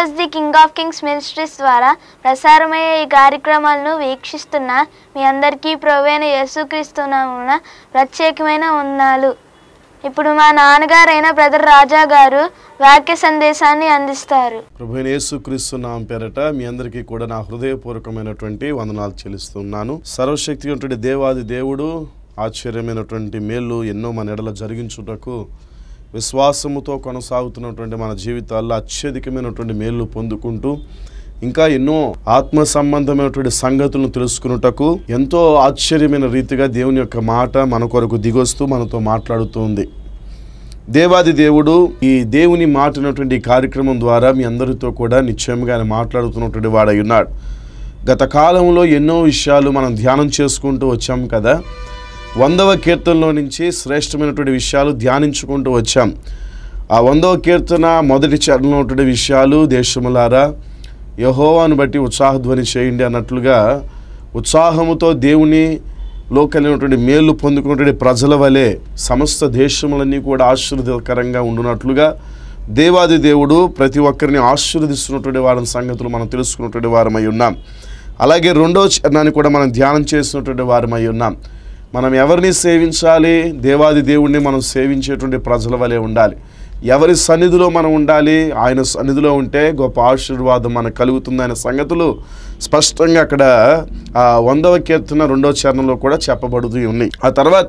Jesus the king of kings ministries ద్వారా ప్రసారమయ్యే ఈ కార్యక్రమాలను వీక్షిస్తున్న మీ అందరికీ ప్రవైన యేసుక్రీస్తునామున ప్రత్యేకమైన వందనాలు ఇప్పుడు మా నాన్నగారైన బ్రదర్ రాజా గారు వాక్య సందేశాన్ని అందిస్తారు ప్రభు యేసుక్రీస్తు నామ పేరట మీ అందరికీ కూడా నా హృదయపూర్వకమైనటువంటి వందనాలు చెల్లిస్తున్నాను సర్వశక్తి దేవాది దేవుడు ఆశ్చర్యమైనటువంటి మేళ్ళు ఎన్నో మన ఎడల జరిగించుటకు విశ్వాసముతో కొనసాగుతున్నటువంటి మన జీవితాల్లో అత్యధికమైనటువంటి మేళ్ళు పొందుకుంటూ ఇంకా ఎన్నో ఆత్మ సంబంధమైనటువంటి సంగతులను తెలుసుకున్నటకు ఎంతో ఆశ్చర్యమైన రీతిగా దేవుని యొక్క మాట మన కొరకు దిగొస్తూ మనతో మాట్లాడుతూ ఉంది దేవాది దేవుడు ఈ దేవుని మాటినటువంటి ఈ కార్యక్రమం ద్వారా మీ అందరితో కూడా నిశ్చయంగా ఆయన మాట్లాడుతున్నటువంటి వాడై ఉన్నాడు గత కాలంలో ఎన్నో విషయాలు మనం ధ్యానం చేసుకుంటూ వచ్చాం కదా వందవ కీర్తనలో నుంచి శ్రేష్టమైనటువంటి విషయాలు ధ్యానించుకుంటూ వచ్చాం ఆ వందవ కీర్తన మొదటి చరణంలో ఉన్నటువంటి విషయాలు దేశములారా యహోవాను బట్టి ఉత్సాహధ్వని చేయండి అన్నట్లుగా ఉత్సాహముతో దేవుని లో కలిగినటువంటి మేలు పొందుకున్నటువంటి ప్రజల వలె సమస్త దేశములన్నీ కూడా ఆశీర్వదకరంగా ఉండునట్లుగా దేవాది దేవుడు ప్రతి ఒక్కరిని ఆశీర్వదిస్తున్నటువంటి వారి సంగతులు మనం తెలుసుకున్నటువంటి వారమై ఉన్నాం అలాగే రెండో చరణాన్ని కూడా మనం ధ్యానం చేసినటువంటి వారమై ఉన్నాం మనం ఎవరిని సేవించాలి దేవాది దేవుణ్ణి మనం సేవించేటువంటి ప్రజల వలె ఉండాలి ఎవరి సన్నిధిలో మనం ఉండాలి ఆయన సన్నిధిలో ఉంటే గొప్ప ఆశీర్వాదం మనకు కలుగుతుందనే సంగతులు స్పష్టంగా అక్కడ ఆ వందవ కీర్తన రెండవ చరణంలో కూడా చెప్పబడుతూ ఉన్నాయి ఆ తర్వాత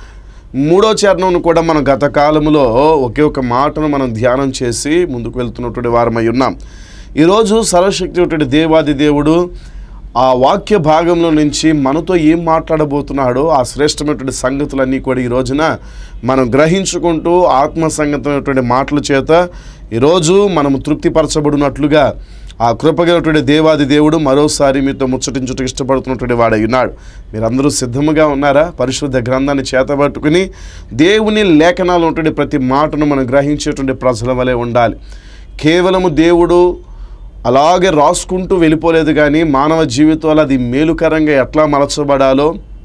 మూడో చరణం కూడా మనం గత కాలంలో ఒకే ఒక మాటను మనం ధ్యానం చేసి ముందుకు వెళ్తున్నటువంటి వారమై ఉన్నాం ఈరోజు సర్వశక్తి దేవాది దేవుడు ఆ వాక్య భాగంలో నుంచి మనతో ఏం మాట్లాడబోతున్నాడో ఆ శ్రేష్టమైనటువంటి సంగతులన్నీ కూడా ఈ రోజున మనం గ్రహించుకుంటూ ఆత్మ సంగతమైనటువంటి మాటల చేత ఈరోజు మనం తృప్తిపరచబడినట్లుగా ఆ కృపగలటువంటి దేవాది దేవుడు మరోసారి మీతో ముచ్చటించుటకు ఇష్టపడుతున్నటువంటి వాడై ఉన్నాడు మీరందరూ సిద్ధముగా ఉన్నారా పరిశుద్ధ గ్రంథాన్ని చేతబట్టుకుని దేవుని లేఖనాలు ఉన్నటువంటి ప్రతి మాటను మనం గ్రహించేటువంటి ప్రజల వలె ఉండాలి కేవలము దేవుడు అలాగే రాసుకుంటూ వెళ్ళిపోలేదు కానీ మానవ జీవితంలో అది మేలుకరంగా ఎట్లా మలచబడాలో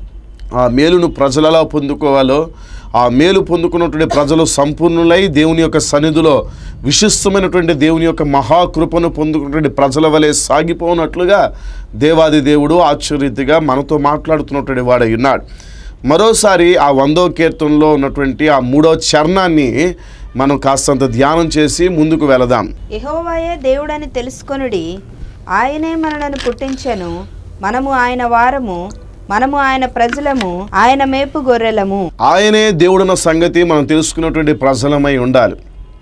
ఆ మేలును ప్రజలలా పొందుకోవాలో ఆ మేలు పొందుకున్నటువంటి ప్రజలు సంపూర్ణులై దేవుని యొక్క సన్నిధిలో విశిష్టమైనటువంటి దేవుని యొక్క మహాకృపను పొందుకున్నటువంటి ప్రజల వలె సాగిపోనట్లుగా దేవాది దేవుడు ఆశ్చర్యతగా మనతో మాట్లాడుతున్నటువంటి వాడై ఉన్నాడు మరోసారి ఆ వందో కీర్తనలో ఉన్నటువంటి ఆ మూడో చరణాన్ని మనం కాస్తంత ధ్యానం చేసి ముందుకు వెళదాం యెహోవాయే దేవుడని తెలుసుకొనుడి ఆయనే మనలను పుట్టించెను మనము ఆయన వారము మనము ఆయన ప్రజలము ఆయన మేపు గొర్రెలము ఆయనే దేవుడన్న సంగతి మనం తెలుసుకున్నటువంటి ప్రజలమై ఉండాలి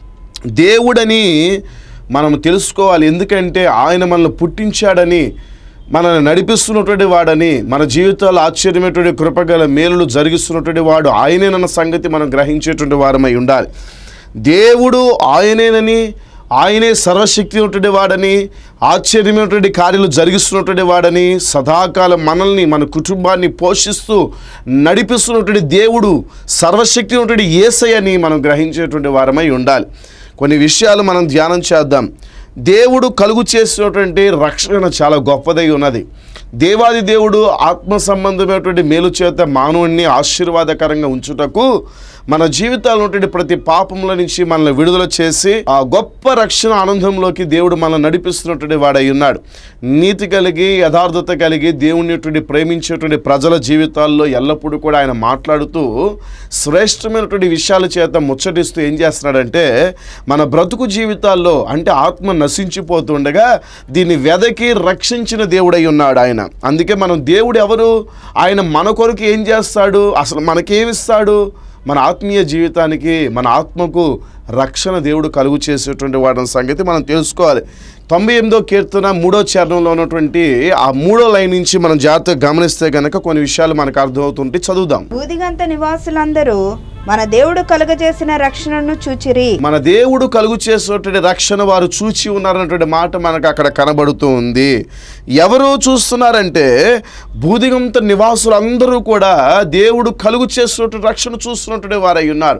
దేవుడని మనం తెలుసుకోవాలి ఎందుకంటే ఆయన మనల్ని పుట్టించాడని మనల్ని నడిపిస్తున్నటువంటి వాడని మన జీవితాల్లో ఆశ్చర్యమైనటువంటి కృపగల మేలులు జరిగిస్తున్నటువంటి వాడు ఆయనేనన్న సంగతి మనం గ్రహించేటువంటి వారమై ఉండాలి దేవుడు ఆయనేనని ఆయనే సర్వశక్తి ఉన్నటువంటి వాడని ఆశ్చర్యమైనటువంటి కార్యాలు జరిగిస్తున్నటువంటి వాడని సదాకాలం మనల్ని మన కుటుంబాన్ని పోషిస్తూ నడిపిస్తున్నటువంటి దేవుడు సర్వశక్తి ఉన్నటువంటి ఏసయ్యని మనం గ్రహించేటువంటి వారమై ఉండాలి కొన్ని విషయాలు మనం ధ్యానం చేద్దాం దేవుడు కలుగు చేసినటువంటి రక్షణ చాలా గొప్పదై ఉన్నది దేవాది దేవుడు ఆత్మ సంబంధమైనటువంటి మేలు చేత మానవుణ్ణి ఆశీర్వాదకరంగా ఉంచుటకు మన జీవితాల్లో ఉన్నటువంటి ప్రతి పాపముల నుంచి మనల్ని విడుదల చేసి ఆ గొప్ప రక్షణ ఆనందంలోకి దేవుడు మనల్ని నడిపిస్తున్నటువంటి వాడై ఉన్నాడు నీతి కలిగి యథార్థత కలిగి దేవుని ప్రేమించేటువంటి ప్రజల జీవితాల్లో ఎల్లప్పుడూ కూడా ఆయన మాట్లాడుతూ శ్రేష్టమైనటువంటి విషయాల చేత ముచ్చటిస్తూ ఏం చేస్తున్నాడంటే మన బ్రతుకు జీవితాల్లో అంటే ఆత్మ నశించిపోతుండగా దీన్ని వెదకి రక్షించిన దేవుడై ఉన్నాడు ఆయన అందుకే మనం దేవుడు ఎవరు ఆయన మన కొరకు ఏం చేస్తాడు అసలు మనకేమిస్తాడు మన ఆత్మీయ జీవితానికి మన ఆత్మకు రక్షణ దేవుడు కలుగు చేసేటువంటి వాడిన సంగతి మనం తెలుసుకోవాలి తొంభై ఎనిమిదో కీర్తన మూడో చరణంలో ఉన్నటువంటి ఆ మూడో లైన్ నుంచి మనం జాగ్రత్తగా గమనిస్తే కనుక కొన్ని విషయాలు మనకు అర్థమవుతుంటే చదువుదాం బూదిగంత నివాసులందరూ మన దేవుడు కలుగజేసిన రక్షణను చూచిరి మన దేవుడు కలుగు చేసేటువంటి రక్షణ వారు చూచి ఉన్నారన్నటువంటి మాట మనకు అక్కడ కనబడుతూ ఉంది ఎవరు చూస్తున్నారంటే బూదిగంత నివాసులందరూ కూడా దేవుడు కలుగు చేసినటువంటి రక్షణ చూస్తున్నటువంటి వారై ఉన్నారు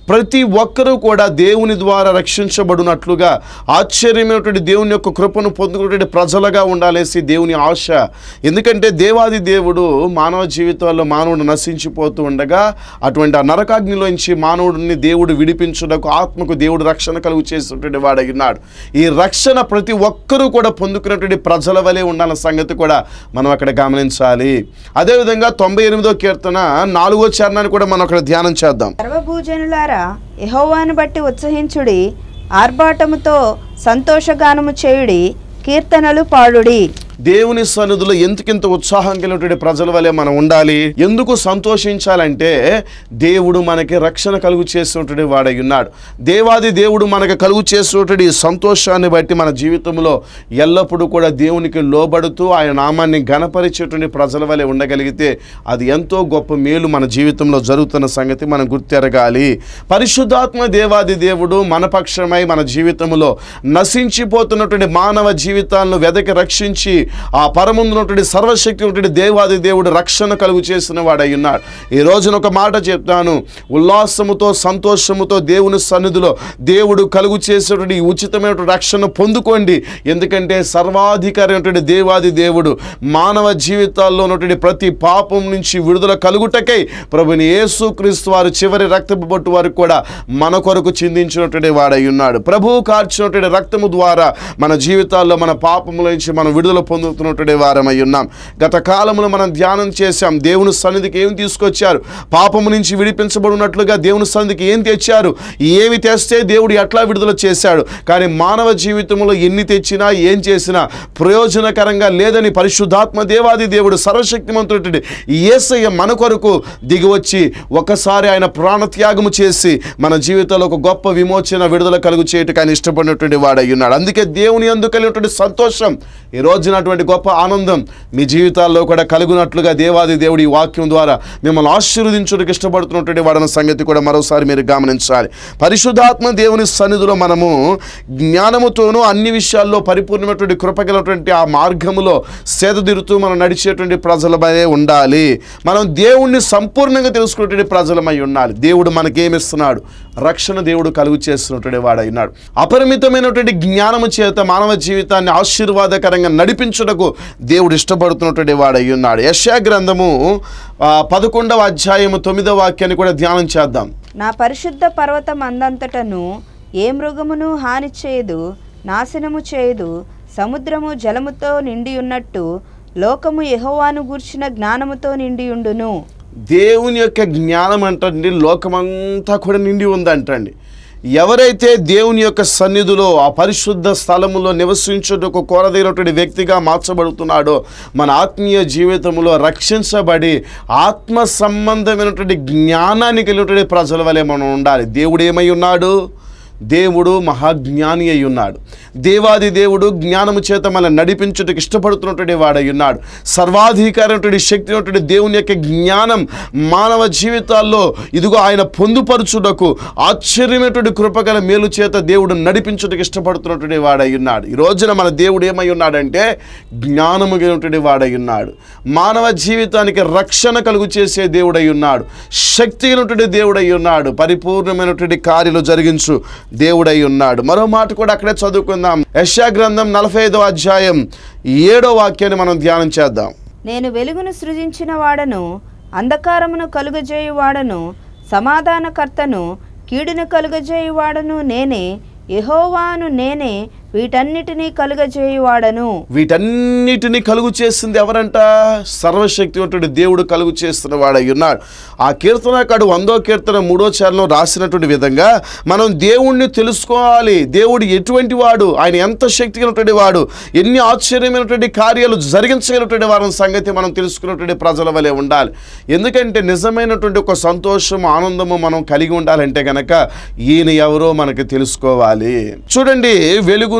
ప్రతి ఒక్కరూ కూడా దేవుని ద్వారా రక్షించబడినట్లుగా ఆశ్చర్యమైనటువంటి దేవుని యొక్క కృపను పొందుకున్నటువంటి ప్రజలుగా ఉండాలేసి దేవుని ఆశ ఎందుకంటే దేవాది దేవుడు మానవ జీవితాల్లో మానవుడు నశించిపోతూ ఉండగా అటువంటి ఆ నరకాగ్నిలోంచి మానవుడిని దేవుడు విడిపించుటకు ఆత్మకు దేవుడు రక్షణ కలుగు చేసినటువంటి వాడై ఉన్నాడు ఈ రక్షణ ప్రతి ఒక్కరూ కూడా పొందుకున్నటువంటి ప్రజల వలె ఉండాలన్న సంగతి కూడా మనం అక్కడ గమనించాలి అదేవిధంగా తొంభై ఎనిమిదో కీర్తన నాలుగో చరణాన్ని కూడా మనం అక్కడ ధ్యానం చేద్దాం సర్వభూజనులారా యెహోవాను బట్టి ఉత్సహించుడి ఆర్భాటముతో సంతోషగానము చేయుడి కీర్తనలు పాడుడి దేవుని సన్నిధిలో ఎందుకింత ఉత్సాహం కలిగినటువంటి ప్రజల వలె మనం ఉండాలి ఎందుకు సంతోషించాలంటే దేవుడు మనకి రక్షణ కలుగు చేసినటువంటి వాడై ఉన్నాడు దేవాది దేవుడు మనకు కలుగు చేసినటువంటి ఈ సంతోషాన్ని బట్టి మన జీవితంలో ఎల్లప్పుడూ కూడా దేవునికి లోబడుతూ ఆయన నామాన్ని గణపరిచేటువంటి ప్రజల వలె ఉండగలిగితే అది ఎంతో గొప్ప మేలు మన జీవితంలో జరుగుతున్న సంగతి మనం గుర్తెరగాలి పరిశుద్ధాత్మ దేవాది దేవుడు మన పక్షమై మన జీవితంలో నశించిపోతున్నటువంటి మానవ జీవితాలను వెదకి రక్షించి ఆ పరముందున్నటువంటి సర్వశక్తి ఉన్నటువంటి దేవాది దేవుడు రక్షణ కలుగు చేసిన వాడై ఉన్నాడు ఈ రోజున ఒక మాట చెప్తాను ఉల్లాసముతో సంతోషముతో దేవుని సన్నిధిలో దేవుడు కలుగు చేసేటువంటి ఈ ఉచితమైనటువంటి రక్షణ పొందుకోండి ఎందుకంటే సర్వాధికారి అయినటువంటి దేవాది దేవుడు మానవ జీవితాల్లో ఉన్నటువంటి ప్రతి పాపం నుంచి విడుదల కలుగుటకై ప్రభుని యేసు క్రీస్తు వారు చివరి రక్తపు బొట్టు వరకు కూడా మన కొరకు చిందించినటువంటి వాడై ఉన్నాడు ప్రభువు కార్చినటువంటి రక్తము ద్వారా మన జీవితాల్లో మన పాపముల నుంచి మనం విడుదల పొందుతున్నటువంటి వారమై ఉన్నాం గత కాలంలో మనం ధ్యానం చేశాం దేవుని సన్నిధికి ఏం తీసుకొచ్చారు పాపము నుంచి విడిపించబడినట్లుగా దేవుని సన్నిధికి ఏం తెచ్చారు ఏమి తెస్తే దేవుడు ఎట్లా విడుదల చేశాడు కానీ మానవ జీవితంలో ఎన్ని తెచ్చినా ఏం చేసినా ప్రయోజనకరంగా లేదని పరిశుద్ధాత్మ దేవాది దేవుడు సర్వశక్తిమంతుడి ఏసయ్య మన కొరకు దిగివచ్చి ఒకసారి ఆయన ప్రాణత్యాగము చేసి మన జీవితంలో ఒక గొప్ప విమోచన విడుదల కలుగు చేయటకు ఆయన ఇష్టపడినటువంటి వాడై ఉన్నాడు అందుకే దేవుని అందుకు కలిగినటువంటి సంతోషం ఈ రోజునటువంటి గొప్ప ఆనందం మీ జీవితాల్లో కూడా కలుగునట్లుగా దేవాది దేవుడి ఈ వాక్యం ద్వారా మిమ్మల్ని ఆశీర్వదించుటకు ఇష్టపడుతున్నటువంటి వాడన్న సంగతి కూడా మరోసారి మీరు గమనించాలి పరిశుద్ధాత్మ దేవుని సన్నిధిలో మనము జ్ఞానముతోనూ అన్ని విషయాల్లో పరిపూర్ణమైనటువంటి కృపగలటువంటి ఆ మార్గములో సేదదిరుతూ మనం నడిచేటువంటి ప్రజలమై ఉండాలి మనం దేవుణ్ణి సంపూర్ణంగా తెలుసుకునేటువంటి ప్రజలమై ఉండాలి దేవుడు మనకేమిస్తున్నాడు రక్షణ దేవుడు కలుగు చేస్తున్నటువంటి వాడైనాడు అపరిమితమైనటువంటి జ్ఞానము చేత మానవ జీవితాన్ని ఆశీర్వాదకరంగా నడిపించుటకు దేవుడు ఇష్టపడుతున్నటువంటి వాడై ఉన్నాడు యశా గ్రంథము ఆ, పదకొండవ అధ్యాయము తొమ్మిదవ వాక్యాన్ని కూడా ధ్యానం చేద్దాం నా పరిశుద్ధ పర్వతం అందంతటను ఏ మృగమును హాని చేయదు నాశనము చేయదు సముద్రము జలముతో నిండి ఉన్నట్టు లోకము యెహోవాను గూర్చిన జ్ఞానముతో నిండియుండును దేవుని యొక్క జ్ఞానం అంటండి లోకమంతా కూడా నిండి ఉందంటండి ఎవరైతే దేవుని యొక్క సన్నిధిలో ఆ పరిశుద్ధ స్థలములో నివసించుటకు కోరదగినటువంటి వ్యక్తిగా మార్చబడుతున్నాడో మన ఆత్మీయ జీవితంలో రక్షించబడి ఆత్మ సంబంధమైనటువంటి జ్ఞానాన్ని కలిగినటువంటి ప్రజల వలె మనం ఉండాలి దేవుడు ఏమై ఉన్నాడు దేవుడు మహాజ్ఞాని అయి ఉన్నాడు దేవాది దేవుడు జ్ఞానము చేత మనల్ని నడిపించుటకు ఇష్టపడుతున్నటువంటి వాడై ఉన్నాడు సర్వాధికారైనటువంటి శక్తి ఉన్నటువంటి దేవుని యొక్క జ్ఞానం మానవ జీవితాల్లో ఇదిగో ఆయన పొందుపరచుటకు ఆశ్చర్యమైనటువంటి కృపగల మేలు చేత దేవుడు నడిపించుటకు ఇష్టపడుతున్నటువంటి వాడై ఉన్నాడు ఈ రోజున మన దేవుడు ఏమై ఉన్నాడంటే జ్ఞానము కలిగినటువంటి వాడై ఉన్నాడు మానవ జీవితానికి రక్షణ కలుగు చేసే దేవుడై ఉన్నాడు శక్తి కలిగినటువంటి దేవుడై ఉన్నాడు పరిపూర్ణమైనటువంటి కార్యాలు జరిగించు దేవుడై ఉన్నాడు మరో మాట కూడా అక్కడే చదువుకుందాం యశా గ్రంథం నలభై ఐదో అధ్యాయం ఏడో వాక్యాన్ని మనం ధ్యానం చేద్దాం నేను వెలుగును సృజించిన వాడను అంధకారమును కలుగజేయువాడను సమాధానకర్తను కీడును కలుగజేయువాడను నేనే యెహోవాను నేనే వీటన్నిటినీ కలుగజేయువాడను వీటన్నిటిని కలుగు చేసింది ఎవరంట సర్వశక్తివంతుడి దేవుడు కలుగు చేస్తున్న వాడై ఉన్నాడు ఆ కీర్తనకాడు వందో కీర్తన మూడో చరణంలో రాసినటువంటి విధంగా మనం దేవుణ్ణి తెలుసుకోవాలి దేవుడు ఎటువంటి వాడు ఆయన ఎంత శక్తి కలిగినటువంటి వాడు ఎన్ని ఆశ్చర్యమైనటువంటి కార్యాలు జరిగించగలిగినటువంటి వారి సంగతి మనం తెలుసుకున్నటువంటి ప్రజల వలె ఉండాలి ఎందుకంటే నిజమైనటువంటి ఒక సంతోషం ఆనందము మనం కలిగి ఉండాలంటే గనక ఈయన ఎవరో మనకు తెలుసుకోవాలి చూడండి వెలుగును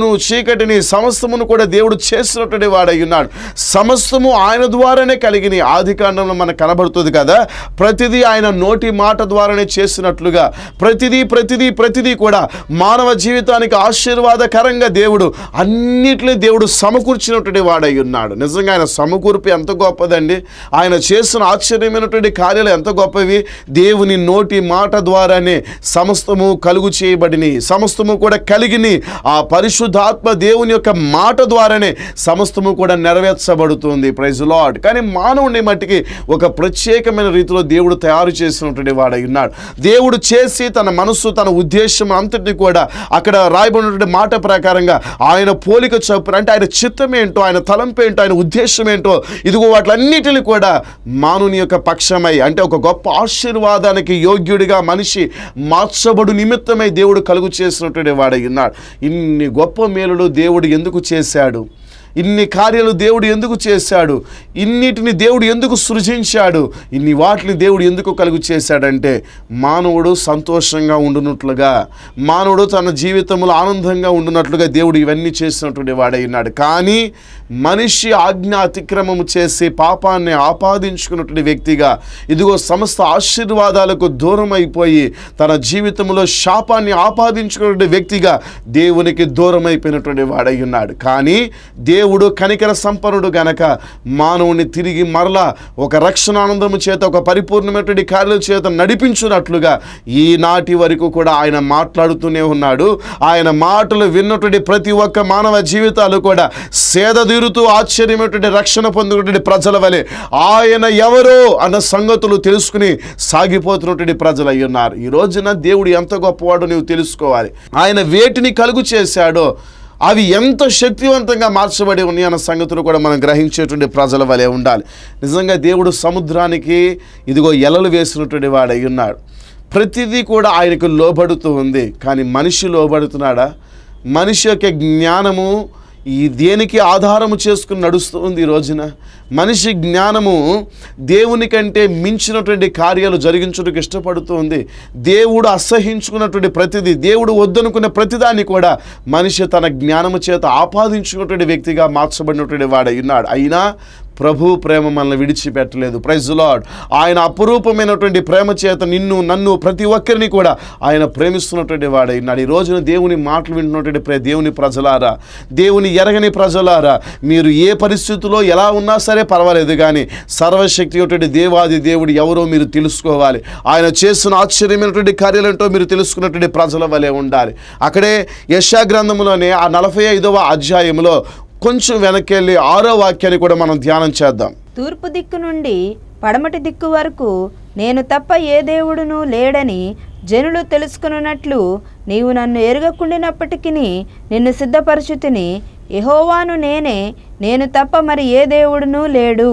వెలుగును చీకటిని సమస్తమును కూడా దేవుడు చేసినటువంటి వాడై ఉన్నాడు సమస్తము ఆయన ద్వారానే కలిగిన ఆది కాండంలో మనకు కనబడుతుంది కదా ప్రతిదీ ఆయన నోటి మాట ద్వారానే చేసినట్లుగా ప్రతిదీ ప్రతిదీ ప్రతిదీ కూడా మానవ జీవితానికి ఆశీర్వాదకరంగా దేవుడు అన్నిటిని దేవుడు సమకూర్చినటువంటి వాడై ఉన్నాడు నిజంగా ఆయన సమకూర్పు ఎంత గొప్పదండి ఆయన చేసిన ఆశ్చర్యమైనటువంటి కార్యాలు ఎంత గొప్పవి దేవుని నోటి మాట ద్వారానే సమస్తము కలుగు చేయబడిని సమస్తము కూడా కలిగిని ఆ పరిశుద్ధాత్మ దేవుని యొక్క మాట ద్వారానే సమస్తము కూడా నెరవేర్చబడుతుంది ప్రైజ్ లాడ్ కానీ మానవుని మట్టికి ఒక ప్రత్యేకమైన రీతిలో దేవుడు తయారు చేసినటువంటి వాడై ఉన్నాడు దేవుడు చేసి తన మనస్సు తన ఉద్దేశం అంతటిని కూడా అక్కడ రాయబడినటువంటి మాట ప్రకారంగా ఆయన పోలిక చొప్పున అంటే ఆయన చిత్తం ఏంటో ఆయన తలంపు ఏంటో ఆయన ఉద్దేశం ఏంటో ఇదిగో వాటిలన్నిటిని కూడా మానవుని యొక్క పక్షమై అంటే ఒక గొప్ప ఆశీర్వాదానికి యోగ్యుడిగా మనిషి మార్చబడు నిమిత్తమై దేవుడు కలుగు చేసినటువంటి వాడై ఉన్నాడు ఇన్ని గొప్ప మేలులు దేవుడు ఎందుకు చేశాడు ఇన్ని కార్యాలు దేవుడు ఎందుకు చేశాడు ఇన్నిటిని దేవుడు ఎందుకు సృజించాడు ఇన్ని వాటిని దేవుడు ఎందుకు కలుగు చేశాడంటే మానవుడు సంతోషంగా ఉండునట్లుగా మానవుడు తన జీవితంలో ఆనందంగా ఉండునట్లుగా దేవుడు ఇవన్నీ చేసినటువంటి వాడై ఉన్నాడు కానీ మనిషి ఆజ్ఞ అతిక్రమము చేసి పాపాన్ని ఆపాదించుకున్నటువంటి వ్యక్తిగా ఇదిగో సమస్త ఆశీర్వాదాలకు దూరం అయిపోయి తన జీవితంలో శాపాన్ని ఆపాదించుకున్న వ్యక్తిగా దేవునికి దూరం అయిపోయినటువంటి వాడై ఉన్నాడు కానీ దేవుడు కనికర సంపన్నుడు గనక మానవుని తిరిగి మరలా ఒక రక్షణానందము చేత ఒక పరిపూర్ణమైనటువంటి కార్యాల చేత నడిపించున్నట్లుగా ఈనాటి వరకు కూడా ఆయన మాట్లాడుతూనే ఉన్నాడు ఆయన మాటలు విన్నటువంటి ప్రతి ఒక్క మానవ జీవితాలు కూడా సేదతీరుతూ ఆశ్చర్యమైనటువంటి రక్షణ పొందినటువంటి ప్రజల వలె ఆయన ఎవరో అన్న సంగతులు తెలుసుకుని సాగిపోతున్నటువంటి ప్రజలు అయి ఉన్నారు ఈ రోజున దేవుడు ఎంత గొప్పవాడో నీవు తెలుసుకోవాలి ఆయన వేటిని కలుగు చేశాడో అవి ఎంత శక్తివంతంగా మార్చబడి ఉన్నాయి అన్న సంగతులు కూడా మనం గ్రహించేటువంటి ప్రజల వలె ఉండాలి నిజంగా దేవుడు సముద్రానికి ఇదిగో ఎలలు వేసినటువంటి వాడై ఉన్నాడు ప్రతిదీ కూడా ఆయనకు లోబడుతూ ఉంది కానీ మనిషి లోబడుతున్నాడా మనిషి యొక్క జ్ఞానము ఈ దేనికి ఆధారము చేసుకుని నడుస్తూ ఉంది ఈ రోజున మనిషి జ్ఞానము దేవుని కంటే మించినటువంటి కార్యాలు జరిగించుటకు ఇష్టపడుతూ ఉంది దేవుడు అసహించుకున్నటువంటి ప్రతిదీ దేవుడు వద్దనుకున్న ప్రతిదాన్ని కూడా మనిషి తన జ్ఞానము చేత ఆపాదించుకున్నటువంటి వ్యక్తిగా మార్చబడినటువంటి వాడై ఉన్నాడు అయినా ప్రభు ప్రేమ మనల్ని విడిచిపెట్టలేదు ప్రైజ్ లాడ్ ఆయన అపురూపమైనటువంటి ప్రేమ చేత నిన్ను నన్ను ప్రతి ఒక్కరిని కూడా ఆయన ప్రేమిస్తున్నటువంటి వాడై ఉన్నాడు ఈ రోజున దేవుని మాటలు వింటున్నటువంటి ప్రే దేవుని ప్రజలారా దేవుని ఎరగని ప్రజలారా మీరు ఏ పరిస్థితుల్లో ఎలా ఉన్నా సరే పర్వాలేదు కానీ సర్వశక్తి ఉన్నటువంటి దేవాది దేవుడు ఎవరో మీరు తెలుసుకోవాలి ఆయన చేస్తున్న ఆశ్చర్యమైనటువంటి కార్యాలంటో మీరు తెలుసుకున్నటువంటి ప్రజల వలె ఉండాలి అక్కడే యశా గ్రంథంలోనే ఆ నలభై ఐదవ అధ్యాయంలో కొంచెం వెనకెళ్ళి ఆరో వాక్యాన్ని కూడా మనం ధ్యానం చేద్దాం తూర్పు దిక్కు నుండి పడమటి దిక్కు వరకు నేను తప్ప ఏ దేవుడును లేడని జనులు తెలుసుకున్నట్లు నీవు నన్ను ఎరగకుండినప్పటికీ నిన్ను సిద్ధపరచుతిని యెహోవాను నేనే నేను తప్ప మరి ఏ దేవుడును లేడు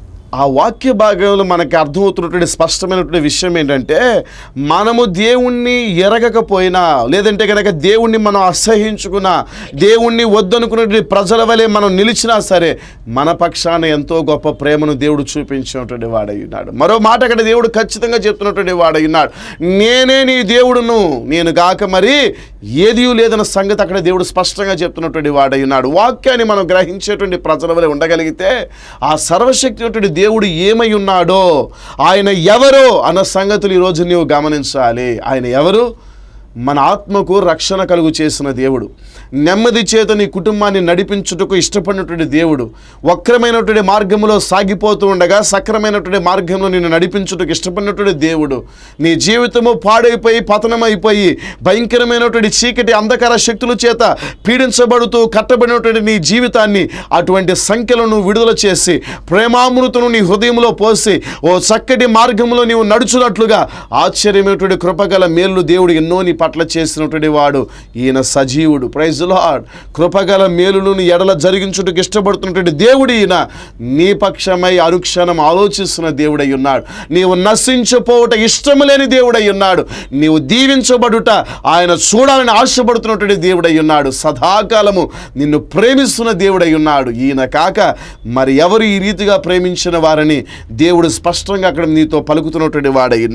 ఆ వాక్య భాగంలో మనకి అర్థమవుతున్నటువంటి స్పష్టమైనటువంటి విషయం ఏంటంటే మనము దేవుణ్ణి ఎరగకపోయినా లేదంటే కనుక దేవుణ్ణి మనం అసహించుకున్నా దేవుణ్ణి వద్దనుకున్నటువంటి ప్రజల వలె మనం నిలిచినా సరే మన పక్షాన ఎంతో గొప్ప ప్రేమను దేవుడు చూపించినటువంటి వాడై ఉన్నాడు మరో మాట అక్కడ దేవుడు ఖచ్చితంగా చెప్తున్నటువంటి వాడై ఉన్నాడు నేనే నీ దేవుడును నేను గాక మరి ఏది లేదన్న సంగతి అక్కడ దేవుడు స్పష్టంగా చెప్తున్నటువంటి వాడై ఉన్నాడు వాక్యాన్ని మనం గ్రహించేటువంటి ప్రజల వలె ఉండగలిగితే ఆ సర్వశక్తి దేవుడు ఏమై ఉన్నాడో ఆయన ఎవరో అన్న సంగతులు ఈరోజు నీవు గమనించాలి ఆయన ఎవరు మన ఆత్మకు రక్షణ కలుగు చేసిన దేవుడు నెమ్మది చేత నీ కుటుంబాన్ని నడిపించుటకు ఇష్టపడినటువంటి దేవుడు వక్రమైనటువంటి మార్గంలో సాగిపోతూ ఉండగా సక్రమైనటువంటి మార్గంలో నిన్ను నడిపించుటకు ఇష్టపడినటువంటి దేవుడు నీ జీవితము పాడైపోయి పతనమైపోయి భయంకరమైనటువంటి చీకటి అంధకార శక్తుల చేత పీడించబడుతూ కట్టబడినటువంటి నీ జీవితాన్ని అటువంటి సంఖ్యలను విడుదల చేసి ప్రేమామృతను నీ హృదయంలో పోసి ఓ చక్కటి మార్గంలో నీవు నడుచున్నట్లుగా ఆశ్చర్యమైనటువంటి కృపగల మేలు దేవుడు ఎన్నో నీ పట్ల చేసినటువంటి వాడు ఈయన సజీవుడు ప్రైజ్ లార్డ్ కృపగల మేలును నీ ఎడల జరిగించుటకు ఇష్టపడుతున్నటువంటి దేవుడు ఈయన నీ పక్షమై అనుక్షణం ఆలోచిస్తున్న దేవుడై ఉన్నాడు నీవు నశించిపోవట ఇష్టము లేని దేవుడై ఉన్నాడు నీవు దీవించబడుట ఆయన చూడాలని ఆశపడుతున్నటువంటి దేవుడై ఉన్నాడు సదాకాలము నిన్ను ప్రేమిస్తున్న దేవుడై ఉన్నాడు ఈయన కాక మరి ఎవరు ఈ రీతిగా ప్రేమించిన వారని దేవుడు స్పష్టంగా అక్కడ నీతో పలుకుతున్నటువంటి వాడై ఉన్నాడు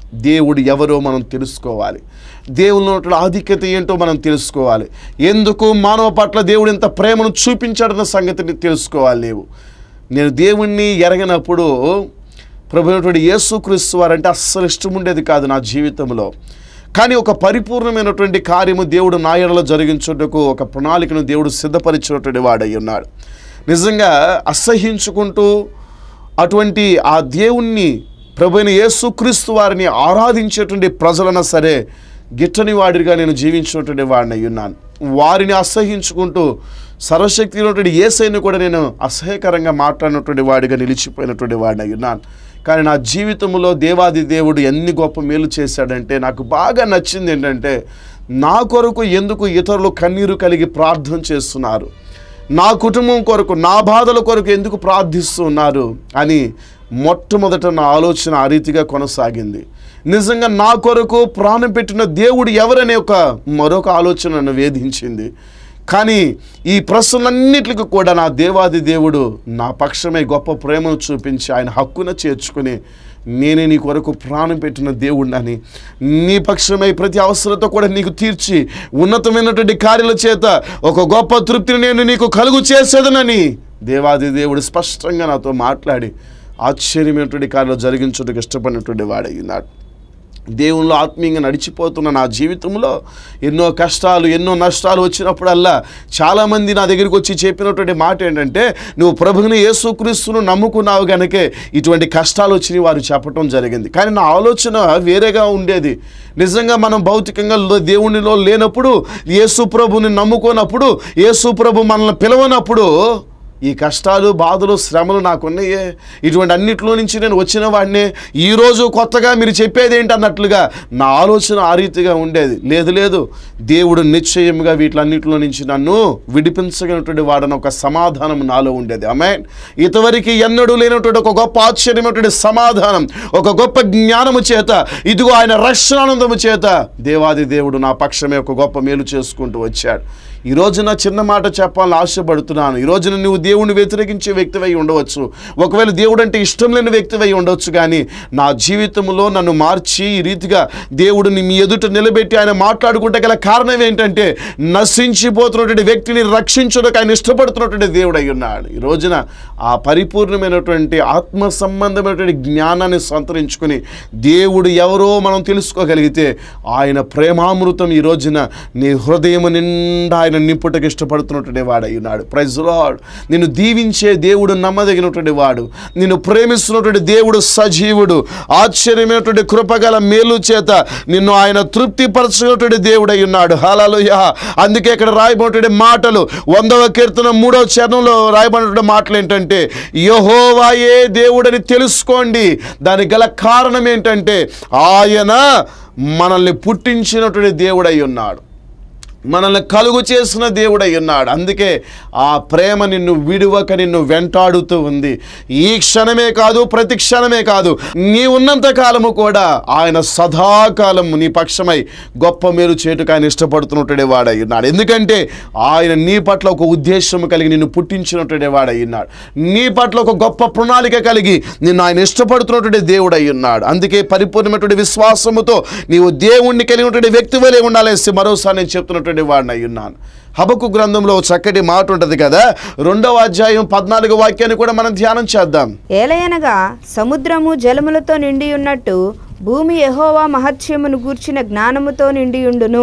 దేవుడు ఎవరో మనం తెలుసుకోవాలి దేవుని ఉన్నటువంటి ఆధిక్యత ఏంటో మనం తెలుసుకోవాలి ఎందుకు మానవ పట్ల దేవుడు ఇంత ప్రేమను చూపించాడన్న సంగతిని తెలుసుకోవాలి లేవు నేను దేవుణ్ణి ఎరగనప్పుడు ప్రభు అయినటువంటి యేసుక్రీస్తు వారంటే అస్సలు ఇష్టం ఉండేది కాదు నా జీవితంలో కానీ ఒక పరిపూర్ణమైనటువంటి కార్యము దేవుడు నా ఎడలో జరిగించుటకు ఒక ప్రణాళికను దేవుడు సిద్ధపరిచినటువంటి వాడై ఉన్నాడు నిజంగా అసహించుకుంటూ అటువంటి ఆ దేవుణ్ణి ప్రభు అయిన యేసుక్రీస్తు వారిని ఆరాధించేటువంటి ప్రజలన్నా సరే గిట్టని వాడిగా నేను జీవించినటువంటి వాడిని అయి ఉన్నాను వారిని అసహించుకుంటూ సర్వశక్తి ఉన్నటువంటి ఏసైని కూడా నేను అసహ్యకరంగా మాట్లాడినటువంటి వాడిగా నిలిచిపోయినటువంటి వాడిని అయి ఉన్నాను కానీ నా జీవితంలో దేవాది దేవుడు ఎన్ని గొప్ప మేలు చేశాడంటే నాకు బాగా నచ్చింది ఏంటంటే నా కొరకు ఎందుకు ఇతరులు కన్నీరు కలిగి ప్రార్థన చేస్తున్నారు నా కుటుంబం కొరకు నా బాధల కొరకు ఎందుకు ప్రార్థిస్తున్నారు అని మొట్టమొదట నా ఆలోచన ఆ రీతిగా కొనసాగింది నిజంగా నా కొరకు ప్రాణం పెట్టిన దేవుడు ఎవరనే ఒక మరొక ఆలోచన నన్ను వేధించింది కానీ ఈ ప్రశ్నలన్నిటికి కూడా నా దేవాది దేవుడు నా పక్షమై గొప్ప ప్రేమను చూపించి ఆయన హక్కున చేర్చుకుని నేనే నీ కొరకు ప్రాణం పెట్టిన దేవుడిని నీ పక్షమై ప్రతి అవసరత కూడా నీకు తీర్చి ఉన్నతమైనటువంటి కార్యాల చేత ఒక గొప్ప తృప్తిని నేను నీకు కలుగు చేసేదనని దేవాది దేవుడు స్పష్టంగా నాతో మాట్లాడి ఆశ్చర్యమైనటువంటి కార్యాలు జరిగించుటకు ఇష్టపడినటువంటి వాడయ్యున్నాడు దేవుళ్ళు ఆత్మీయంగా నడిచిపోతున్న నా జీవితంలో ఎన్నో కష్టాలు ఎన్నో నష్టాలు వచ్చినప్పుడల్లా చాలామంది నా దగ్గరికి వచ్చి చెప్పినటువంటి మాట ఏంటంటే నువ్వు ప్రభుని యేసుక్రీస్తును నమ్ముకున్నావు గనకే ఇటువంటి కష్టాలు వచ్చినాయి వారు చెప్పటం జరిగింది కానీ నా ఆలోచన వేరేగా ఉండేది నిజంగా మనం భౌతికంగా లో- దేవునిలో లేనప్పుడు యేసు ప్రభుని నమ్ముకోనప్పుడు యేసు ప్రభు మనల్ని పిలవనప్పుడు ఈ కష్టాలు బాధలు శ్రమలు నాకున్నాయే ఇటువంటి అన్నిట్లో నుంచి నేను వచ్చిన వాడినే ఈరోజు కొత్తగా మీరు చెప్పేది ఏంటి అన్నట్లుగా నా ఆలోచన ఆ రీతిగా ఉండేది లేదు లేదు దేవుడు నిశ్చయంగా వీటిలన్నిటిలో నుంచి నన్ను విడిపించగలిగినటువంటి వాడని ఒక సమాధానం నాలో ఉండేది ఆమె ఇంతవరకు ఎన్నడూ లేనటువంటి ఒక గొప్ప ఆశ్చర్యమైనటువంటి సమాధానం ఒక గొప్ప జ్ఞానము చేత ఇదిగో ఆయన రక్షణానందము చేత దేవాది దేవుడు నా పక్షమే ఒక గొప్ప మేలు చేసుకుంటూ వచ్చాడు ఈ రోజున చిన్న మాట చెప్పాలని ఆశపడుతున్నాను ఈ రోజున నువ్వు దేవుణ్ణి వ్యతిరేకించే వ్యక్తివై ఉండవచ్చు ఒకవేళ దేవుడు అంటే ఇష్టం లేని వ్యక్తివై ఉండవచ్చు కానీ నా జీవితంలో నన్ను మార్చి ఈ రీతిగా దేవుడిని మీ ఎదుట నిలబెట్టి ఆయన మాట్లాడుకుంటే గల కారణం ఏంటంటే నశించిపోతున్నటువంటి వ్యక్తిని రక్షించడానికి ఆయన ఇష్టపడుతున్నటువంటి దేవుడు అయి ఉన్నాడు ఈ రోజున ఆ పరిపూర్ణమైనటువంటి ఆత్మ సంబంధమైనటువంటి జ్ఞానాన్ని సంతరించుకుని దేవుడు ఎవరో మనం తెలుసుకోగలిగితే ఆయన ప్రేమామృతం ఈ రోజున నీ హృదయం నిండా ఆయన నింపుటకు ఇష్టపడుతున్నటువంటి వాడు అయి ఉన్నాడు ప్రైజ్ లార్డ్ నిన్ను దీవించే దేవుడు నమ్మదగినటువంటి వాడు నిన్ను ప్రేమిస్తున్నటువంటి దేవుడు సజీవుడు ఆశ్చర్యమైనటువంటి కృపగల మేలు చేత నిన్ను ఆయన తృప్తిపరచుకున్నటువంటి దేవుడు అయి ఉన్నాడు హలలుయ అందుకే ఇక్కడ రాయబడినటువంటి మాటలు వందవ కీర్తన మూడవ చరణంలో రాయబడినటువంటి మాటలు ఏంటంటే యహోవాయే దేవుడని తెలుసుకోండి దానికి గల కారణం ఏంటంటే ఆయన మనల్ని పుట్టించినటువంటి దేవుడై ఉన్నాడు మనల్ని కలుగు చేసిన దేవుడై ఉన్నాడు అందుకే ఆ ప్రేమ నిన్ను విడువక నిన్ను వెంటాడుతూ ఉంది ఈ క్షణమే కాదు ప్రతి క్షణమే కాదు నీ ఉన్నంత కాలము కూడా ఆయన సదాకాలం నీ పక్షమై గొప్ప మేలు చేటుకు ఆయన ఇష్టపడుతున్నటువంటి వాడై ఉన్నాడు ఎందుకంటే ఆయన నీ పట్ల ఒక ఉద్దేశం కలిగి నిన్ను పుట్టించినటువంటి వాడై ఉన్నాడు నీ పట్ల ఒక గొప్ప ప్రణాళిక కలిగి నిన్ను ఆయన ఇష్టపడుతున్నటువంటి దేవుడై ఉన్నాడు అందుకే పరిపూర్ణమైనటువంటి విశ్వాసముతో నీవు దేవుణ్ణి కలిగినటువంటి వ్యక్తి వలె ఉండాలేసి మరోసారి నేను చెప్తున్నటువంటి వాడిని అయి ఉన్నాను హబకు గ్రంథంలో ఓ చక్కటి మాట ఉంటుంది కదా రెండవ అధ్యాయం పద్నాలుగు వాక్యాన్ని కూడా మనం ధ్యానం చేద్దాం ఏలయనగా సముద్రము జలములతో నిండి ఉన్నట్టు భూమి యెహోవా మహత్యమును గూర్చిన జ్ఞానముతో నిండియుండును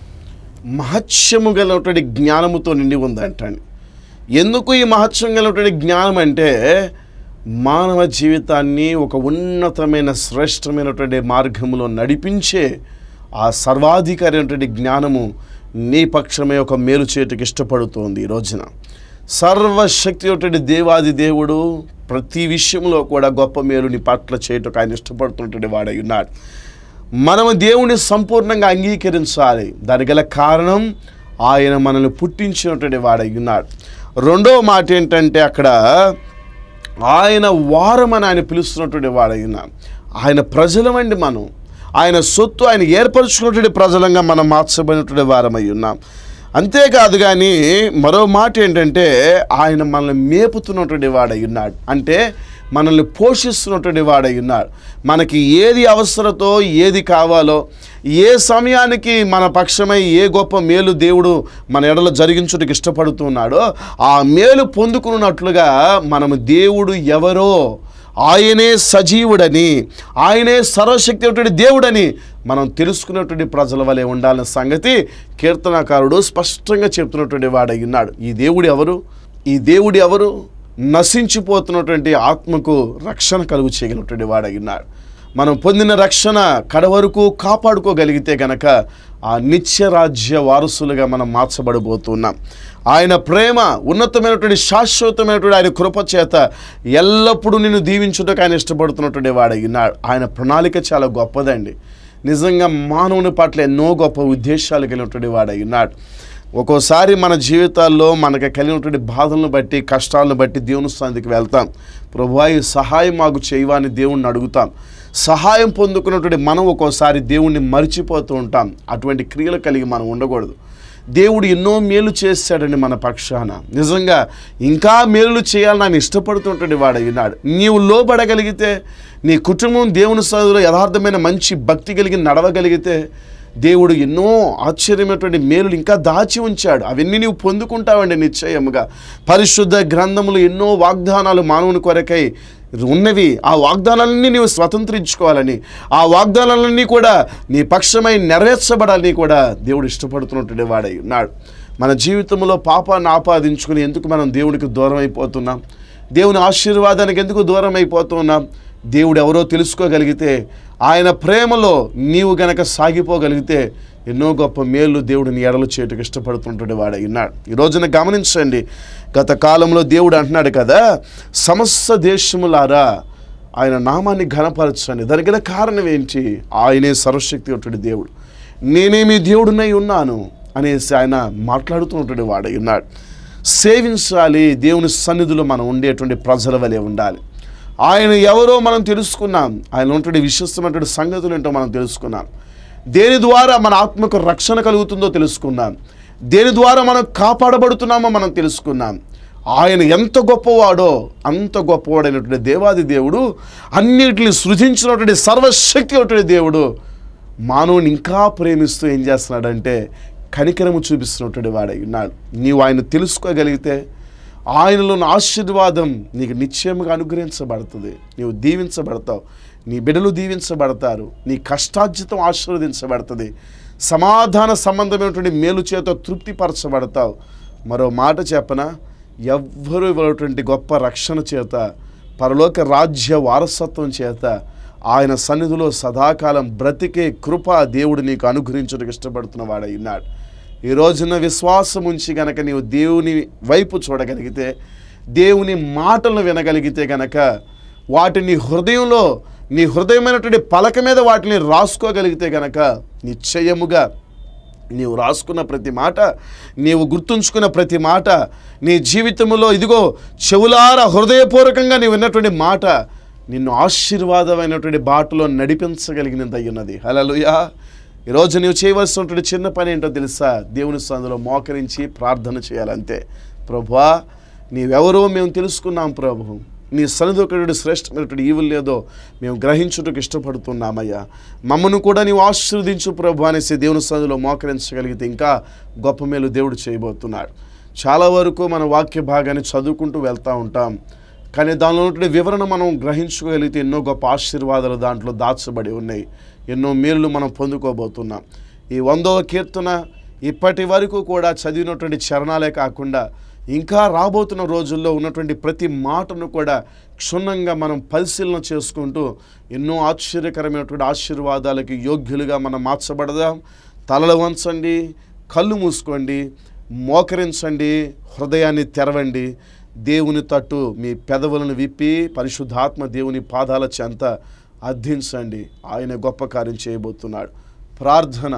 మహత్యము గలటువంటి జ్ఞానముతో నిండి ఉందంటండి ఎందుకు ఈ మహత్యం గలటువంటి జ్ఞానం అంటే మానవ జీవితాన్ని ఒక ఉన్నతమైన శ్రేష్టమైనటువంటి మార్గంలో నడిపించే ఆ సర్వాధికారి అయినటువంటి జ్ఞానము నీ పక్షమే ఒక మేలు చేటుకు ఇష్టపడుతోంది ఈ రోజున సర్వశక్తి అయినటువంటి దేవాది దేవుడు ప్రతి విషయంలో కూడా గొప్ప మేలు నీ పట్ల చేటుకు ఆయన ఇష్టపడుతున్నటువంటి వాడై ఉన్నాడు మనము దేవుని సంపూర్ణంగా అంగీకరించాలి దానికి గల కారణం ఆయన మనల్ని పుట్టించినటువంటి వాడై ఉన్నాడు రెండో మాట ఏంటంటే అక్కడ ఆయన వారమని ఆయన పిలుస్తున్నటువంటి వాడై ఉన్నాం ఆయన ప్రజలమండి మనం ఆయన సొత్తు ఆయన ఏర్పరచుకున్నటువంటి ప్రజలంగా మనం మార్చబడినటువంటి వారమై ఉన్నాం అంతేకాదు కానీ మరో మాట ఏంటంటే ఆయన మనల్ని మేపుతున్నటువంటి వాడై ఉన్నాడు అంటే మనల్ని పోషిస్తున్నటువంటి వాడై ఉన్నాడు మనకి ఏది అవసరతో ఏది కావాలో ఏ సమయానికి మన పక్షమై ఏ గొప్ప మేలు దేవుడు మన ఎడలో జరిగించుటకు ఇష్టపడుతున్నాడో ఆ మేలు పొందుకున్నట్లుగా మనము దేవుడు ఎవరో ఆయనే సజీవుడని ఆయనే సర్వశక్తి దేవుడని మనం తెలుసుకున్నటువంటి ప్రజల వలె ఉండాలన్న సంగతి కీర్తనాకారుడు స్పష్టంగా చెప్తున్నటువంటి వాడై ఉన్నాడు ఈ దేవుడు ఎవరు ఈ దేవుడు ఎవరు నశించిపోతున్నటువంటి ఆత్మకు రక్షణ కలుగు చేయగలిగినటువంటి వాడై ఉన్నాడు మనం పొందిన రక్షణ కడవరకు కాపాడుకోగలిగితే గనక ఆ నిత్య రాజ్య వారసులుగా మనం మార్చబడబోతున్నాం ఆయన ప్రేమ ఉన్నతమైనటువంటి శాశ్వతమైనటువంటి ఆయన కృప చేత ఎల్లప్పుడూ నిన్ను దీవించుటకు ఆయన ఇష్టపడుతున్నటువంటి వాడై ఉన్నాడు ఆయన ప్రణాళిక చాలా గొప్పదండి నిజంగా మానవుని పట్ల ఎన్నో గొప్ప ఉద్దేశాలు కలిగినటువంటి వాడై ఉన్నాడు ఒక్కోసారి మన జీవితాల్లో మనకు కలిగినటువంటి బాధలను బట్టి కష్టాలను బట్టి దేవుని స్థానికి వెళ్తాం ప్రభా ఈ సహాయం మాకు చేయవా అని దేవుణ్ణి అడుగుతాం సహాయం పొందుకున్నటువంటి మనం ఒక్కోసారి దేవుణ్ణి మర్చిపోతూ ఉంటాం అటువంటి క్రియలు కలిగి మనం ఉండకూడదు దేవుడు ఎన్నో మేలు చేశాడని మన పక్షాన నిజంగా ఇంకా మేలు చేయాలని ఆయన ఇష్టపడుతుంటాడు వాడు అయినాడు నీవు లోబడగలిగితే నీ కుటుంబం దేవుని సదులో యథార్థమైన మంచి భక్తి కలిగి నడవగలిగితే దేవుడు ఎన్నో ఆశ్చర్యమైనటువంటి మేలులు ఇంకా దాచి ఉంచాడు అవన్నీ నీవు పొందుకుంటావండి నిశ్చయముగా పరిశుద్ధ గ్రంథములు ఎన్నో వాగ్దానాలు మానవుని కొరకై ఉన్నవి ఆ వాగ్దానాలన్నీ నీవు స్వతంత్రించుకోవాలని ఆ వాగ్దానాలన్నీ కూడా నీ పక్షమై నెరవేర్చబడాలని కూడా దేవుడు ఇష్టపడుతున్నటువంటి వాడై ఉన్నాడు మన జీవితంలో పాపాన్ని ఆపాదించుకుని ఎందుకు మనం దేవుడికి దూరం అయిపోతున్నాం దేవుని ఆశీర్వాదానికి ఎందుకు దూరం అయిపోతున్నాం దేవుడు ఎవరో తెలుసుకోగలిగితే ఆయన ప్రేమలో నీవు గనక సాగిపోగలిగితే ఎన్నో గొప్ప మేలు దేవుడు నీ ఎడలు చేటుకు ఇష్టపడుతుంటాడు వాడు ఉన్నాడు ఈ రోజున గమనించండి గత కాలంలో దేవుడు అంటున్నాడు కదా సమస్త దేశములారా ఆయన నామాన్ని ఘనపరచండి దానికి గల కారణం ఏంటి ఆయనే సర్వశక్తి దేవుడు నేనే మీ దేవుడునై ఉన్నాను అనేసి ఆయన మాట్లాడుతున్నటువంటి వాడై ఉన్నాడు సేవించాలి దేవుని సన్నిధిలో మనం ఉండేటువంటి ప్రజల వలె ఉండాలి ఆయన ఎవరో మనం తెలుసుకున్నాం ఆయన ఉన్నటువంటి విశ్వస్తమైనటువంటి సంగతులు ఏంటో మనం తెలుసుకున్నాం దేని ద్వారా మన ఆత్మకు రక్షణ కలుగుతుందో తెలుసుకున్నాం దేని ద్వారా మనం కాపాడబడుతున్నామో మనం తెలుసుకున్నాం ఆయన ఎంత గొప్పవాడో అంత గొప్పవాడైనటువంటి దేవాది దేవుడు అన్నిటిని సృజించినటువంటి సర్వశక్తి ఉన్నటువంటి దేవుడు మానవుని ఇంకా ప్రేమిస్తూ ఏం చేస్తున్నాడంటే కనికరము చూపిస్తున్నటువంటి వాడై ఉన్నాడు నీవు ఆయన తెలుసుకోగలిగితే ఆయనలో ఉన్న ఆశీర్వాదం నీకు నిశ్చయముగా అనుగ్రహించబడుతుంది నీవు దీవించబడతావు నీ బిడ్డలు దీవించబడతారు నీ కష్టార్జితం ఆశీర్వదించబడుతుంది సమాధాన సంబంధమైనటువంటి మేలు చేత తృప్తిపరచబడతావు మరో మాట చెప్పన ఎవ్వరూ ఇవ్వనటువంటి గొప్ప రక్షణ చేత పరలోక రాజ్య వారసత్వం చేత ఆయన సన్నిధిలో సదాకాలం బ్రతికే కృప దేవుడు నీకు అనుగ్రహించడానికి ఇష్టపడుతున్న వాడై ఉన్నాడు ఈ రోజున విశ్వాసం ఉంచి గనక నీవు దేవుని వైపు చూడగలిగితే దేవుని మాటలను వినగలిగితే గనక వాటిని హృదయంలో నీ హృదయమైనటువంటి పలక మీద వాటిని రాసుకోగలిగితే గనక నిశ్చయముగా నీవు రాసుకున్న ప్రతి మాట నీవు గుర్తుంచుకున్న ప్రతి మాట నీ జీవితంలో ఇదిగో చెవులార హృదయపూర్వకంగా నీవు విన్నటువంటి మాట నిన్ను ఆశీర్వాదమైనటువంటి బాటలో నడిపించగలిగినది అయ్యున్నది హలలుయా ఈరోజు నీవు చేయవలసినటువంటి చిన్న పని ఏంటో తెలుసా దేవుని సందులో మోకరించి ప్రార్థన చేయాలంతే ప్రభువా నీవెవరో మేము తెలుసుకున్నాం ప్రభు నీ సన్నిధి శ్రేష్టమైనటువంటి ఈవులు లేదో మేము గ్రహించుటకు ఇష్టపడుతున్నామయ్యా మమ్మను కూడా నీవు ఆశీర్వదించు ప్రభు అనేసి దేవుని సన్నిధిలో మోకరించగలిగితే ఇంకా గొప్ప మేలు దేవుడు చేయబోతున్నాడు చాలా వరకు మన వాక్య భాగాన్ని చదువుకుంటూ వెళ్తూ ఉంటాం కానీ దానిలో ఉన్నటువంటి వివరణ మనం గ్రహించుకోగలిగితే ఎన్నో గొప్ప ఆశీర్వాదాలు దాంట్లో దాచబడి ఉన్నాయి ఎన్నో మేలు మనం పొందుకోబోతున్నాం ఈ వందవ కీర్తన ఇప్పటి వరకు కూడా చదివినటువంటి చరణాలే కాకుండా ఇంకా రాబోతున్న రోజుల్లో ఉన్నటువంటి ప్రతి మాటను కూడా క్షుణ్ణంగా మనం పరిశీలన చేసుకుంటూ ఎన్నో ఆశ్చర్యకరమైనటువంటి ఆశీర్వాదాలకి యోగ్యులుగా మనం మార్చబడదాం తలలు వంచండి కళ్ళు మూసుకోండి మోకరించండి హృదయాన్ని తెరవండి దేవుని తట్టు మీ పెదవులను విప్పి పరిశుద్ధాత్మ దేవుని పాదాల చెంత అర్థించండి ఆయన గొప్ప కార్యం చేయబోతున్నాడు ప్రార్థన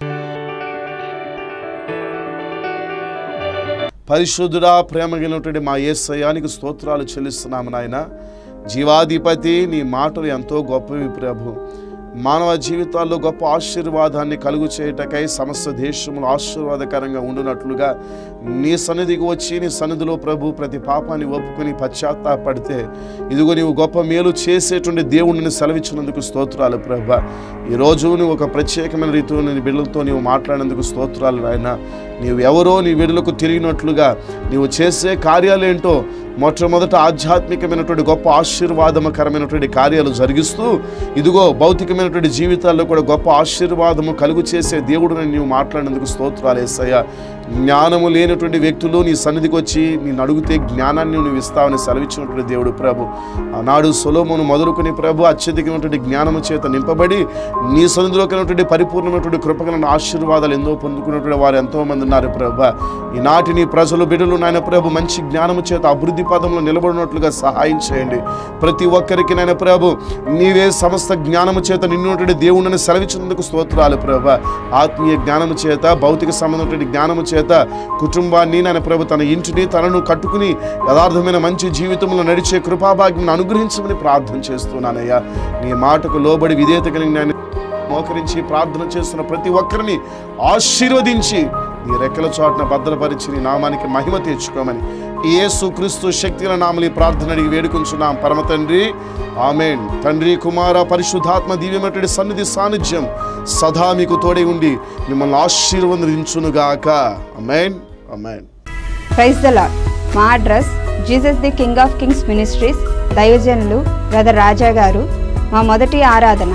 పరిశుద్ధుడా ప్రేమ కలిగినటువంటి మా ఏసయానికి స్తోత్రాలు చెల్లిస్తున్నాము నాయన జీవాధిపతి నీ మాటలు ఎంతో గొప్పవి ప్రభు మానవ జీవితాల్లో గొప్ప ఆశీర్వాదాన్ని కలుగు చేయటకై సమస్త దేశములు ఆశీర్వాదకరంగా ఉండునట్లుగా నీ సన్నిధికి వచ్చి నీ సన్నిధిలో ప్రభు ప్రతి పాపాన్ని ఒప్పుకొని పశ్చాత్తాపడితే ఇదిగో నీవు గొప్ప మేలు చేసేటువంటి దేవుడిని సెలవిచ్చినందుకు స్తోత్రాలు ప్రభు ఈరోజు నువ్వు ఒక ప్రత్యేకమైన రీతిలో నీ బిడ్డలతో నీవు మాట్లాడినందుకు స్తోత్రాలు నాయన నీవు ఎవరో నీ బిడ్డలకు తిరిగినట్లుగా నీవు చేసే కార్యాలేంటో మొట్టమొదట ఆధ్యాత్మికమైనటువంటి గొప్ప ఆశీర్వాదకరమైనటువంటి కార్యాలు జరిగిస్తూ ఇదిగో భౌతికమైనటువంటి జీవితాల్లో కూడా గొప్ప ఆశీర్వాదము కలుగు చేసే దేవుడుని నీవు మాట్లాడినందుకు స్తోత్రాలు ఏసయ్య జ్ఞానము లేనటువంటి వ్యక్తులు నీ సన్నిధికి వచ్చి నేను అడిగితే జ్ఞానాన్ని నువ్వు ఇస్తావని సెలవిచ్చినటువంటి దేవుడు ప్రభు ఆనాడు సొలోమును మొదలుకొని ప్రభు అత్యధికమైనటువంటి జ్ఞానము చేత నింపబడి నీ సన్నిధిలోకి ఉన్నటువంటి పరిపూర్ణమైనటువంటి కృపగలను ఆశీర్వాదాలు ఎన్నో పొందుకున్నటువంటి వారు ఎంతో మంది ఉన్నారు ప్రభు ఈనాటి నీ ప్రజలు బిడ్డలు నాయన ప్రభు మంచి జ్ఞానము చేత అభివృద్ధి పదంలో నిలబడినట్లుగా సహాయం చేయండి ప్రతి ఒక్కరికి నాయన ప్రభు నీవే సమస్త జ్ఞానము చేత నిన్నటువంటి దేవుడిని సెలవిచ్చినందుకు స్తోత్రాలు ప్రభు ఆత్మీయ జ్ఞానము చేత భౌతిక సంబంధమైనటువంటి జ్ఞానము చేత కుటుంబాన్ని నాయన ప్రభు తన ఇంటిని తనను కట్టుకుని యథార్థమైన మంచి జీవితంలో నడిచే కృపాభాగ్యం అనుగ్రహించమని ప్రార్థన చేస్తున్నానయ్యా నీ మాటకు లోబడి విధేయత కలిగిన ఆయన మోకరించి ప్రార్థన చేస్తున్న ప్రతి ఒక్కరిని ఆశీర్వదించి నీ రెక్కల చాటున భద్రపరిచి నీ నామానికి మహిమ తెచ్చుకోమని యేసు క్రీస్తు శక్తిల నామలి ప్రార్థన అడిగి వేడుకుంటున్నాం పరమ తండ్రి ఆమెన్ తండ్రి కుమార పరిశుద్ధాత్మ దివ్యమైనటువంటి సన్నిధి సాన్నిధ్యం సదా మీకు తోడే ఉండి మిమ్మల్ని ఆశీర్వదించునుగాక amen amen praise the lord మా address Jesus the king of kings ministries దైవజనులు బ్రదర్ రాజా గారు మా మొదటి ఆరాధన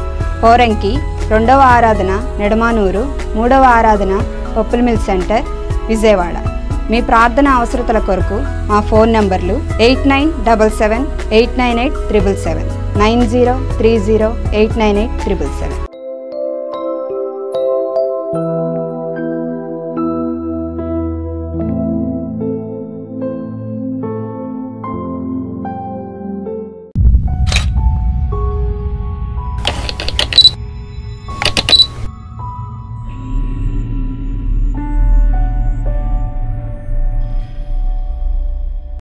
పోరంకి రెండవ ఆరాధన నెడమానూరు మూడవ ఆరాధన మిల్ సెంటర్ విజయవాడ మీ ప్రార్థన అవసరతల కొరకు మా ఫోన్ నంబర్లు eight nine double seven eight nine eight triple seven nine zero three zero eight nine eight triple seven